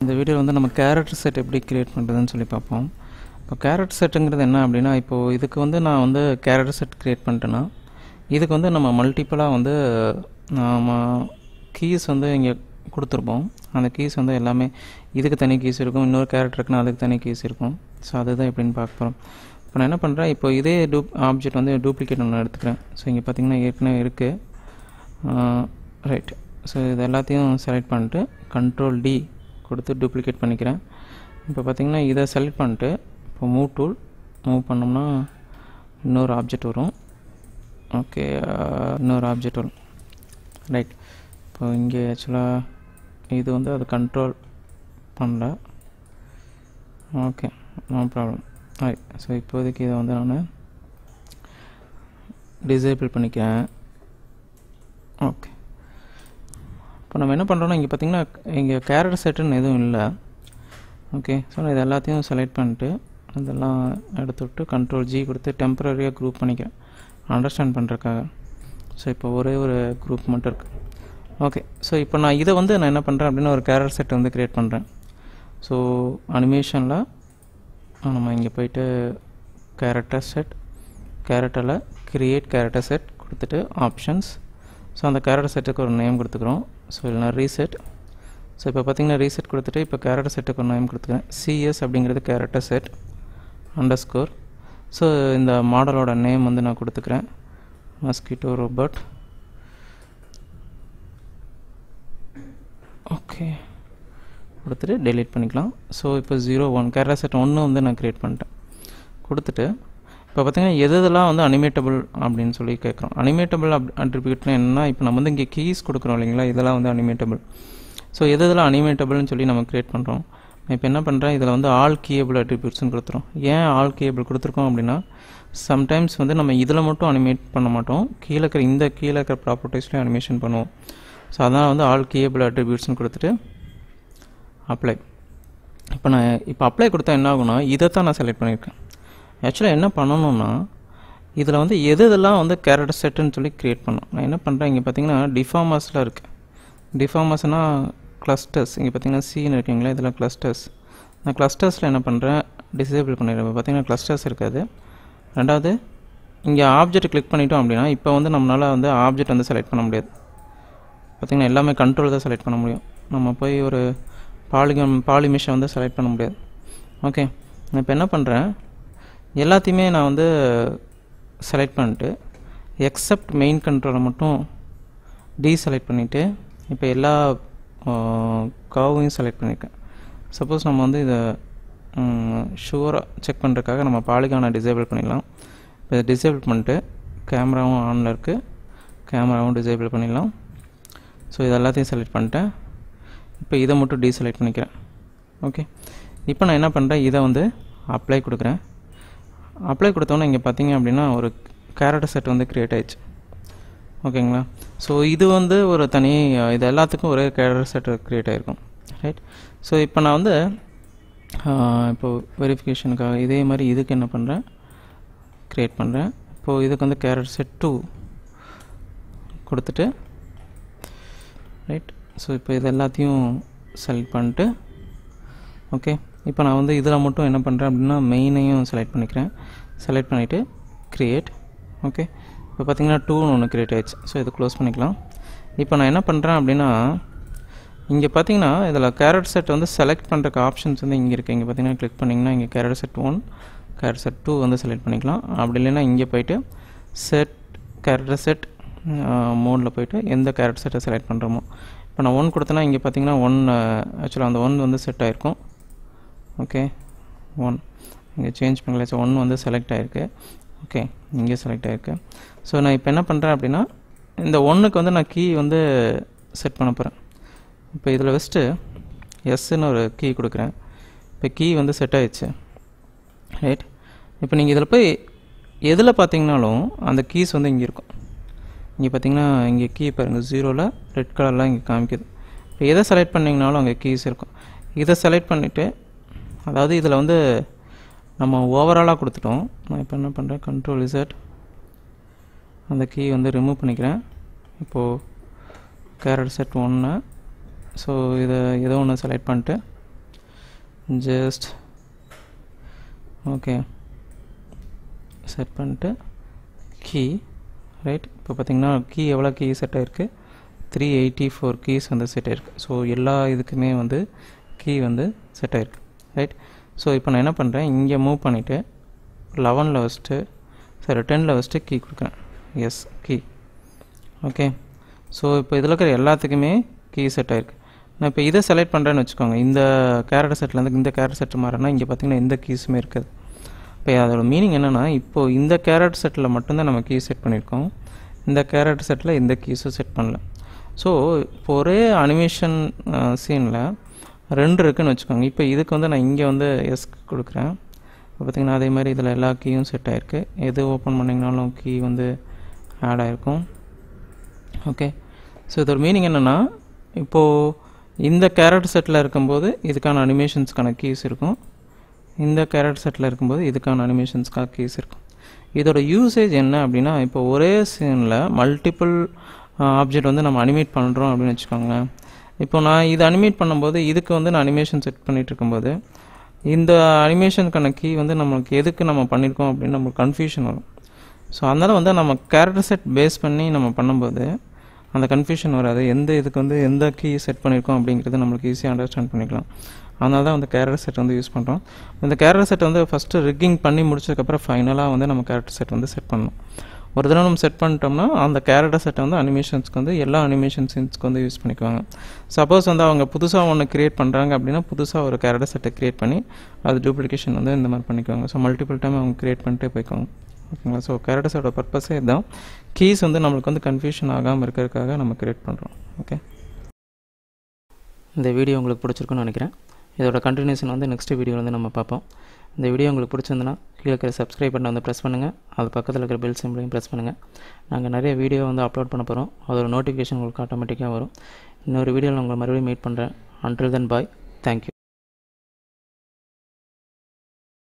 இந்த வீடியோ வந்து நம்ம கேரக்டர் செட் எப்படி கிரியேட் பண்ணுறதுன்னு சொல்லி பார்ப்போம் இப்போ கேரக்டர் செட்டுங்கிறது என்ன அப்படின்னா இப்போது இதுக்கு வந்து நான் வந்து கேரக்டர் செட் கிரியேட் பண்ணிட்டேன்னா இதுக்கு வந்து நம்ம மல்டிப்புளாக வந்து நம்ம கீஸ் வந்து இங்கே கொடுத்துருப்போம் அந்த கீஸ் வந்து எல்லாமே இதுக்கு தனி கீஸ் இருக்கும் இன்னொரு கேரக்டருக்குன்னா அதுக்கு தனி கீஸ் இருக்கும் ஸோ அதுதான் எப்படின்னு பார்க்க போகிறோம் இப்போ நான் என்ன பண்ணுறேன் இப்போ இதே டூப் ஆப்ஜெக்ட் வந்து டூப்ளிகேட் ஒன்று எடுத்துக்கிறேன் ஸோ இங்கே பார்த்தீங்கன்னா ஏற்கனவே இருக்குது ரைட் ஸோ இது எல்லாத்தையும் செலக்ட் பண்ணிட்டு கண்ட்ரோல் டி கொடுத்து டூப்ளிகேட் பண்ணிக்கிறேன் இப்போ பார்த்தீங்கன்னா இதை செலக்ட் பண்ணிட்டு இப்போ மூவ் டூல் மூவ் பண்ணோம்னா இன்னொரு ஆப்ஜெக்ட் வரும் ஓகே இன்னொரு ஆப்ஜெக்ட் வரும் ரைட் இப்போ இங்கே ஆக்சுவலாக இது வந்து அது கண்ட்ரோல் பண்ணல okay no problem right so இப்போதைக்கு இதை வந்து நான் டிசேபிள் பண்ணிக்கிறேன் ஓகே இப்போ நம்ம என்ன பண்ணுறோம்னா இங்கே பார்த்தீங்கன்னா இங்கே கேரக்டர் செட்டுன்னு எதுவும் இல்லை ஓகே ஸோ நான் இது எல்லாத்தையும் செலக்ட் பண்ணிட்டு அதெல்லாம் எடுத்து விட்டு கண்ட்ரோல் ஜி கொடுத்து டெம்பரரியாக குரூப் பண்ணிக்கிறேன் அண்டர்ஸ்டாண்ட் பண்ணுறதுக்காக ஸோ இப்போ ஒரே ஒரு குரூப் மட்டும் இருக்குது ஓகே ஸோ இப்போ நான் இதை வந்து நான் என்ன பண்ணுறேன் அப்படின்னா ஒரு கேரக்டர் செட் வந்து க்ரியேட் பண்ணுறேன் ஸோ அனிமேஷனில் நம்ம இங்கே போயிட்டு கேரக்டர் செட் கேரக்டரில் க்ரியேட் கேரக்டர் செட் கொடுத்துட்டு ஆப்ஷன்ஸ் ஸோ அந்த கேரக்டர் செட்டுக்கு ஒரு நேம் கொடுத்துக்கிறோம் ஸோ இல்லைனா ரீசெட் ஸோ இப்போ பார்த்தீங்கன்னா ரீசெட் கொடுத்துட்டு இப்போ கேரக்டர் செட்டுக்கு ஒரு நேம் கொடுத்துக்கிறேன் சிஎஸ் அப்படிங்கிறது character set underscore so இந்த மாடலோட நேம் வந்து நான் கொடுத்துக்கிறேன் மஸ்கிட்டோ ரோபோட் ஓகே கொடுத்துட்டு டெலீட் பண்ணிக்கலாம் ஸோ இப்போ ஜீரோ ஒன் கேரக்டர் செட் ஒன்று வந்து நான் க்ரியேட் பண்ணிட்டேன் கொடுத்துட்டு இப்போ பார்த்தீங்கன்னா எது எதெல்லாம் வந்து அனிமேட்டபிள் அப்படின்னு சொல்லி கேட்குறோம் அனிமேட்டபிள் அப் அட்ரிபியூட்னா என்னன்னா இப்போ நம்ம வந்து இங்கே கீஸ் கொடுக்குறோம் இல்லைங்களா இதெல்லாம் வந்து அனிமேட்டபிள் ஸோ எது எதெல்லாம் அனிமேட்டபிள்னு சொல்லி நம்ம க்ரியேட் பண்ணுறோம் நான் இப்போ என்ன பண்ணுறேன் இதில் வந்து ஆல் கீயபிள் அட்ரிபியூட்ஸ்னு கொடுத்துரும் ஏன் ஆல் கீயபிள் கொடுத்துருக்கோம் அப்படின்னா சம்டைம்ஸ் வந்து நம்ம இதில் மட்டும் அனிமேட் பண்ண மாட்டோம் கீழே இருக்கிற இந்த கீழே இருக்கிற ப்ராப்பர்ட்டிஸ்லையும் அனிமேஷன் பண்ணுவோம் ஸோ அதனால் வந்து ஆல் கீயபிள் அட்ரிபியூட்ஸ்னு கொடுத்துட்டு அப்ளை இப்போ நான் இப்போ அப்ளை கொடுத்தா என்ன ஆகும்னா இதை தான் நான் செலக்ட் பண்ணியிருக்கேன் ஆக்சுவலாக என்ன பண்ணணும்னா இதில் வந்து எது இதெல்லாம் வந்து கேரக்டர் செட்டுன்னு சொல்லி க்ரியேட் பண்ணோம் நான் என்ன பண்ணுறேன் இங்கே பார்த்தீங்கன்னா டிஃபார்மர்ஸில் இருக்குது டிஃபார்மர்ஸ்னால் கிளஸ்டர்ஸ் இங்கே பார்த்தீங்கன்னா சீன் இருக்குங்களா இதில் கிளஸ்டர்ஸ் நான் கிளஸ்டர்ஸில் என்ன பண்ணுறேன் டிசேபிள் பண்ணிடுறேன் இப்போ பார்த்தீங்கன்னா கிளஸ்டர்ஸ் இருக்காது ரெண்டாவது இங்கே ஆப்ஜெக்ட் கிளிக் பண்ணிட்டோம் அப்படின்னா இப்போ வந்து நம்மளால் வந்து ஆப்ஜெக்ட் வந்து செலக்ட் பண்ண முடியாது பார்த்திங்கன்னா எல்லாமே கண்ட்ரோல் தான் செலக்ட் பண்ண முடியும் நம்ம போய் ஒரு பாலிகன் பாலிமிஷை வந்து செலக்ட் பண்ண முடியாது ஓகே நான் இப்போ என்ன பண்ணுறேன் எல்லாத்தையுமே நான் வந்து செலக்ட் பண்ணிட்டு எக்ஸப்ட் மெயின் கண்ட்ரோலை மட்டும் டீசெலக்ட் பண்ணிவிட்டு இப்போ எல்லா கர்வையும் செலக்ட் பண்ணியிருக்கேன் சப்போஸ் நம்ம வந்து இதை ஷுவராக செக் பண்ணுறதுக்காக நம்ம பாலிகானை டிசேபிள் பண்ணிடலாம் இப்போ இதை டிசேபிள் பண்ணிட்டு கேமராவும் ஆனில் இருக்குது கேமராவும் டிசேபிள் பண்ணிடலாம் ஸோ இது எல்லாத்தையும் செலக்ட் பண்ணிட்டேன் இப்போ இதை மட்டும் டீசெலக்ட் பண்ணிக்கிறேன் ஓகே இப்போ நான் என்ன பண்ணுறேன் இதை வந்து அப்ளை கொடுக்குறேன் அப்ளை கொடுத்தோன்னே இங்கே பார்த்தீங்க அப்படின்னா ஒரு கேரக்டர் செட் வந்து க்ரியேட் ஆயிடுச்சு ஓகேங்களா ஸோ இது வந்து ஒரு தனி இது எல்லாத்துக்கும் ஒரே கேரக்டர் செட் க்ரியேட் ஆகிருக்கும் ரைட் ஸோ இப்போ நான் வந்து இப்போது வெரிஃபிகேஷனுக்காக இதே மாதிரி இதுக்கு என்ன பண்ணுறேன் க்ரியேட் பண்ணுறேன் இப்போது இதுக்கு வந்து கேரக்டர் செட் டூ கொடுத்துட்டு ரைட் ஸோ இப்போ இது எல்லாத்தையும் செலக்ட் பண்ணிட்டு ஓகே இப்போ நான் வந்து இதில் மட்டும் என்ன பண்ணுறேன் அப்படின்னா மெயினையும் செலக்ட் பண்ணிக்கிறேன் செலக்ட் பண்ணிவிட்டு க்ரியேட் ஓகே இப்போ பார்த்தீங்கன்னா டூன்னு ஒன்று க்ரியேட் ஆயிடுச்சு ஸோ இது க்ளோஸ் பண்ணிக்கலாம் இப்போ நான் என்ன பண்ணுறேன் அப்படின்னா இங்கே பார்த்தீங்கன்னா இதில் கேரட் செட் வந்து செலக்ட் பண்ணுறக்கு ஆப்ஷன்ஸ் வந்து இங்கே இருக்குது இங்கே பார்த்தீங்கன்னா கிளிக் பண்ணிங்கன்னா இங்கே கேரட் செட் ஒன் கேரட் செட் டூ வந்து செலக்ட் பண்ணிக்கலாம் அப்படி இல்லைன்னா இங்கே போயிட்டு செட் கேரக்டர் செட் மோடில் போயிட்டு எந்த கேரட் செட்டை செலக்ட் பண்ணுறோமோ இப்போ நான் ஒன் கொடுத்தேன்னா இங்கே பார்த்தீங்கன்னா ஒன் ஆக்சுவலாக அந்த ஒன் வந்து செட் ஆகிருக்கும் ஓகே ஒன் இங்கே சேஞ்ச் பண்ணல ஒன் வந்து செலக்ட் ஆகிருக்கு ஓகே இங்கே செலக்ட் ஆகிருக்கு ஸோ நான் இப்போ என்ன பண்ணுறேன் அப்படின்னா இந்த ஒன்றுக்கு வந்து நான் கீ வந்து செட் பண்ண போகிறேன் இப்போ இதில் ஃபஸ்ட்டு எஸ்ன்னு ஒரு கீ கொடுக்குறேன் இப்போ கீ வந்து செட் ஆயிடுச்சு ரைட் இப்போ நீங்கள் இதில் போய் எதில் பார்த்தீங்கனாலும் அந்த கீஸ் வந்து இங்கே இருக்கும் இங்கே பார்த்தீங்கன்னா இங்கே கீ பாருங்கள் ஜீரோவில் ரெட் கலர்லாம் இங்கே காமிக்குது இப்போ எதை செலக்ட் பண்ணிங்கனாலும் அங்கே கீஸ் இருக்கும் இதை செலக்ட் பண்ணிவிட்டு அதாவது இதில் வந்து நம்ம ஓவராலாக கொடுத்துட்டோம் நான் இப்போ என்ன பண்ணுறேன் கண்ட்ரோல் இசட் அந்த கீ வந்து ரிமூவ் பண்ணிக்கிறேன் இப்போது கேரட் செட் ஒன்று ஸோ இதை ஏதோ ஒன்று செலக்ட் பண்ணிட்டு ஜஸ்ட் ஓகே செட் பண்ணிட்டு கீ ரைட் இப்போ பார்த்தீங்கன்னா கீ எவ்வளோ கீ செட் ஆகிருக்கு த்ரீ எயிட்டி ஃபோர் கீஸ் வந்து செட் ஆகிருக்கு ஸோ எல்லா இதுக்குமே வந்து கீ வந்து செட் ஆகிருக்கு ரைட் ஸோ இப்போ நான் என்ன பண்ணுறேன் இங்கே மூவ் பண்ணிவிட்டு லெவனில் வச்சுட்டு சரி டெனில் வச்சுட்டு கீ கொடுக்குறேன் எஸ் கீ ஓகே ஸோ இப்போ இதில் இருக்கிற எல்லாத்துக்குமே கீ செட் ஆகிருக்கு நான் இப்போ இதை செலக்ட் பண்ணுறேன்னு வச்சுக்கோங்க இந்த கேரட் செட்லேருந்து இந்த கேரட் செட் மாறினா இங்கே பார்த்தீங்கன்னா எந்த கீஸுமே இருக்குது இப்போ அதோட மீனிங் என்னென்னா இப்போது இந்த கேரட் செட்டில் மட்டும்தான் நம்ம கீ செட் பண்ணியிருக்கோம் இந்த கேரட் செட்டில் எந்த கீஸும் செட் பண்ணல ஸோ இப்போ ஒரே அனிமேஷன் சீனில் ரெண்டு இருக்குன்னு வச்சுக்கோங்க இப்போ இதுக்கு வந்து நான் இங்கே வந்து எஸ் கொடுக்குறேன் இப்போ பார்த்திங்கன்னா அதே மாதிரி இதில் எல்லா கீயும் செட் ஆகிருக்கு எது ஓப்பன் பண்ணிங்கனாலும் கீ வந்து ஆட் ஆகிருக்கும் ஓகே ஸோ இதோட மீனிங் என்னென்னா இப்போது இந்த கேரட் செட்டில் இருக்கும்போது இதுக்கான அனிமேஷன்ஸ்க்கான கீஸ் இருக்கும் இந்த கேரட் செட்டில் இருக்கும்போது இதுக்கான அனிமேஷன்ஸ்க்காக கீஸ் இருக்கும் இதோட யூசேஜ் என்ன அப்படின்னா இப்போ ஒரே சீனில் மல்டிபிள் ஆப்ஜெக்ட் வந்து நம்ம அனிமேட் பண்ணுறோம் அப்படின்னு வச்சுக்கோங்களேன் இப்போ நான் இது அனிமேட் பண்ணும்போது இதுக்கு வந்து நான் அனிமேஷன் செட் பண்ணிகிட்டு இருக்கும்போது இந்த அனிமேஷனுக்கான கீ வந்து நம்மளுக்கு எதுக்கு நம்ம பண்ணியிருக்கோம் அப்படின்னு நம்மளுக்கு கன்ஃபியூஷன் வரும் ஸோ அதனால் வந்து நம்ம கேரக்டர் செட் பேஸ் பண்ணி நம்ம பண்ணும்போது அந்த கன்ஃபியூஷன் வராது எந்த இதுக்கு வந்து எந்த கீ செட் பண்ணியிருக்கோம் அப்படிங்கிறது நம்மளுக்கு ஈஸியாக அண்டர்ஸ்டாண்ட் பண்ணிக்கலாம் அதனால தான் வந்து கேரக்டர் செட் வந்து யூஸ் பண்ணுறோம் இந்த கேரக்டர் செட் வந்து ஃபஸ்ட்டு ரிக்கிங் பண்ணி முடிச்சதுக்கப்புறம் ஃபைனலாக வந்து நம்ம கேரக்டர் செட் வந்து செட் பண்ணணும் ஒரு தடவை நம்ம செட் பண்ணிட்டோம்னா அந்த கேரக்டர் செட்டை வந்து அனிமேஷன்ஸ்க்கு வந்து எல்லா அனிமேஷன் சீன்ஸ்க்கு வந்து யூஸ் பண்ணிக்குவாங்க சப்போஸ் வந்து அவங்க புதுசாக ஒன்று க்ரியேட் பண்ணுறாங்க அப்படின்னா புதுசாக ஒரு கேரக்டர் செட்டை க்ரியேட் பண்ணி அது டூப்ளிகேஷன் வந்து இந்த மாதிரி பண்ணிக்குவாங்க ஸோ மல்டிபிள் டைம் அவங்க க்ரியேட் பண்ணிட்டே போய்க்குவாங்க ஓகேங்களா ஸோ கேரக்டர்ஸோட பர்பஸே இதுதான் கீஸ் வந்து நம்மளுக்கு வந்து கன்ஃபியூஷன் ஆகாமல் இருக்கிறதுக்காக நம்ம க்ரியேட் பண்ணுறோம் ஓகே இந்த வீடியோ உங்களுக்கு பிடிச்சிருக்குன்னு நினைக்கிறேன் இதோட கண்டினியூஷன் வந்து நெக்ஸ்ட் வீடியோ வந்து நம்ம பார்ப்போம் இந்த வீடியோ உங்களுக்கு பிடிச்சிருந்துன்னா கீழே இருக்கிற சப்ஸ்கிரைப் பட்டனை வந்து ப்ரெஸ் பண்ணுங்கள் அது பக்கத்தில் இருக்கிற பெல் சிம்பிளையும் ப்ரெஸ் பண்ணுங்கள் நாங்கள் நிறைய வீடியோ வந்து அப்லோட் பண்ண போகிறோம் அதோட நோட்டிஃபிகேஷன் உங்களுக்கு ஆட்டோமேட்டிக்காக வரும் இன்னொரு வீடியோவில் உங்களை மறுபடியும் மீட் பண்ணுறேன் அன்டில் தென் பாய் தேங்க்யூ